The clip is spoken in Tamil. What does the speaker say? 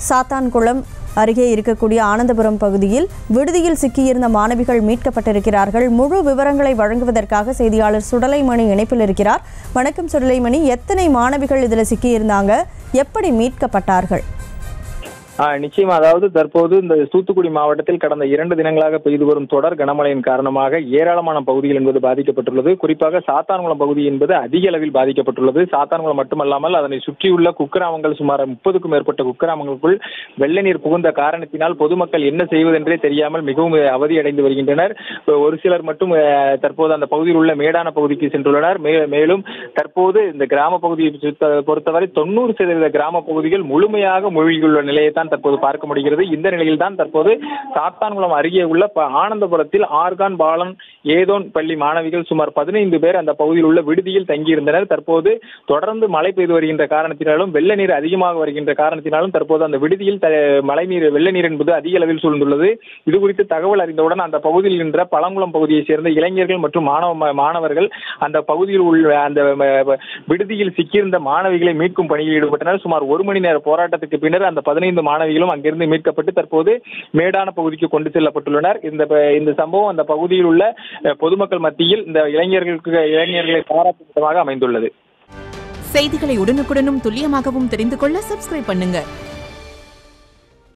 சாத்தான்குளம் அருகே இருக்கக்கூடிய ஆனந்தபுரம் பகுதியில் விடுதியில் சிக்கியிருந்த மாணவிகள் மீட்கப்பட்டிருக்கிறார்கள் முழு விவரங்களை வழங்குவதற்காக செய்தியாளர் சுடலைமணி இணைப்பில் இருக்கிறார் வணக்கம் சுடலைமணி எத்தனை மாணவிகள் இதில் சிக்கியிருந்தாங்க எப்படி மீட்கப்பட்டார்கள் ஆ, நிச்சயமா அதாவது தற்போது இந்த தூத்துக்குடி மாவட்டத்தில் கடந்த இரண்டு தினங்களாக பெய்து வரும் தொடர் கனமழையின் காரணமாக ஏராளமான பகுதிகள் என்பது பாதிக்கப்பட்டுள்ளது குறிப்பாக சாத்தான்குளம் பகுதி என்பது அதிக அளவில் பாதிக்கப்பட்டுள்ளது சாத்தான்குளம் மட்டுமல்லாமல் அதனை சுற்றியுள்ள குக்கிராமங்கள் சுமார் முப்பதுக்கும் மேற்பட்ட குக்கிராமங்களுக்குள் வெள்ள நீர் புகுந்த காரணத்தினால் பொதுமக்கள் என்ன செய்வதென்றே தெரியாமல் மிகவும் அவதியடைந்து வருகின்றனர் ஒரு சிலர் மட்டும் அஹ், தற்போது அந்த பகுதியில் உள்ள மேடான பகுதிக்கு சென்றுள்ளனர் மே- மேலும் தற்போது இந்த கிராம பகுதியை சுத்த- பொறுத்தவரை தொண்ணூறு சதவீத கிராம பகுதிகள் முழுமையாக மூழ்கியுள்ள நிலையை தான் தற்போது பார்க்க முடிகிறது இந்த நிலையில் தான் தற்போது சாத்தான்குளம் அருகே உள்ள ப- ஆனந்தபுரத்தில் ஆர்கான் பாலன் ஏதோன் பள்ளி மாணவிகள் சுமார் பதினைந்து பேர் அந்த பகுதியில் உள்ள விடுதியில் தங்கியிருந்தனர் தற்போது தொடர்ந்து மழை பெய்து வருகின்ற காரணத்தினாலும் வெள்ள நீர் அதிகமாக வருகின்ற காரணத்தினாலும் தற்போது அந்த விடுதியில் த- மழை நீர் வெள்ள நீர் என்பது அதிக அளவில் சூழ்ந்துள்ளது இது குறித்து தகவல் அறிந்தவுடன் அந்த பகுதியில் நின்ற பழங்குளம் பகுதியைச் சேர்ந்த இளைஞர்கள் மற்றும் மாணவ மாணவர்கள் அந்த பகுதியில் உள்ள அந்த ம- விடுதியில் சிக்கியிருந்த மாணவிகளை மீட்கும் பணியில் ஈடுபட்டனர் சுமார் ஒரு மணி நேர போராட்டத்துக்கு பின்னர் அந்த பதினைந்து மாணவிகளும் அங்கிருந்து மீட்கப்பட்டு தற்போது மேடான பகுதிக்கு கொண்டு செல்லப்பட்டுள்ளனர் இந்த ப- இந்த சம்பவம் அந்த பகுதியில் உள்ள அஹ், பொதுமக்கள் மத்தியில் இந்த இளைஞர்களுக்கு இளைஞர்களை பாராட்டும் விதமாக அமைந்துள்ளது செய்திகளை உடனுக்குடனும் துல்லியமாகவும் தெரிந்து கொள்ள சப்ஸ்கிரைப் பண்ணுங்க